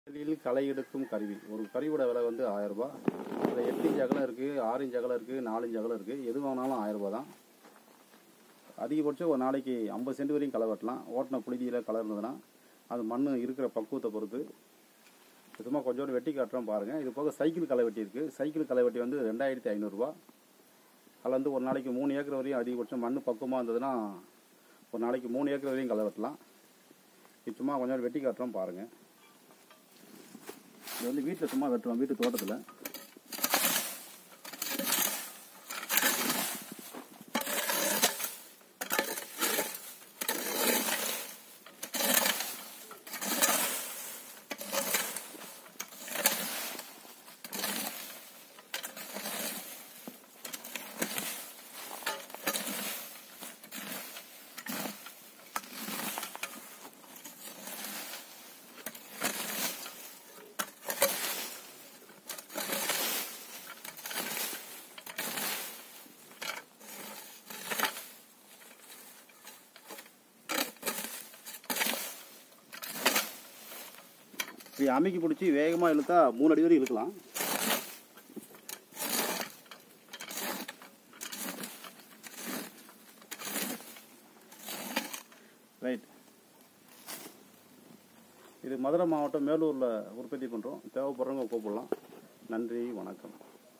நெல்லில் களை எடுக்கும் கருவி ஒரு கருவியோட விலை வந்து ஆயிரம் ரூபாய் அதில் எட்டு இன்ச் அகலம் இருக்குது ஆறு இன்ச் அகலம் இருக்குது நாலு இன்ச் அகலம் இருக்குது எது வாங்கினாலும் ஆயிரம் ரூபாய் தான் அதிகபட்சம் ஒரு நாளைக்கு ஐம்பது சென்ட் வரையும் களை வெட்டலாம் ஓட்டின புழுதியில் களை இருந்ததுன்னா அது மண் இருக்கிற பக்குவத்தை பொறுத்து சும்மா கொஞ்சோண்டு வெட்டி காட்டுறோம் பாருங்கள் இது போக சைக்கிள் களை வெட்டி இருக்குது சைக்கிள் களை வெட்டி வந்து ரெண்டாயிரத்தி ஐநூறுரூவா அதில் வந்து ஒரு நாளைக்கு மூணு ஏக்கர் வரையும் அதிகபட்சம் மண் பக்குவமாக இருந்ததுன்னா ஒரு நாளைக்கு மூணு ஏக்கர் வரையும் களை வெட்டலாம் இது சும்மா கொஞ்சம் வெட்டி காட்டுறோம் பாருங்கள் இது வந்து வீட்டில் சும்மா வெட்டுறோம் வீட்டு தோட்டத்தில் இப்படி அமைக்கி பிடிச்சி வேகமாக இழுத்தா மூணு அடி வரையும் இழுக்கலாம் ரைட் இது மதுரை மாவட்டம் மேலூரில் உற்பத்தி பண்ணுறோம் தேவைப்படுறவங்க கூப்பிடலாம் நன்றி வணக்கம்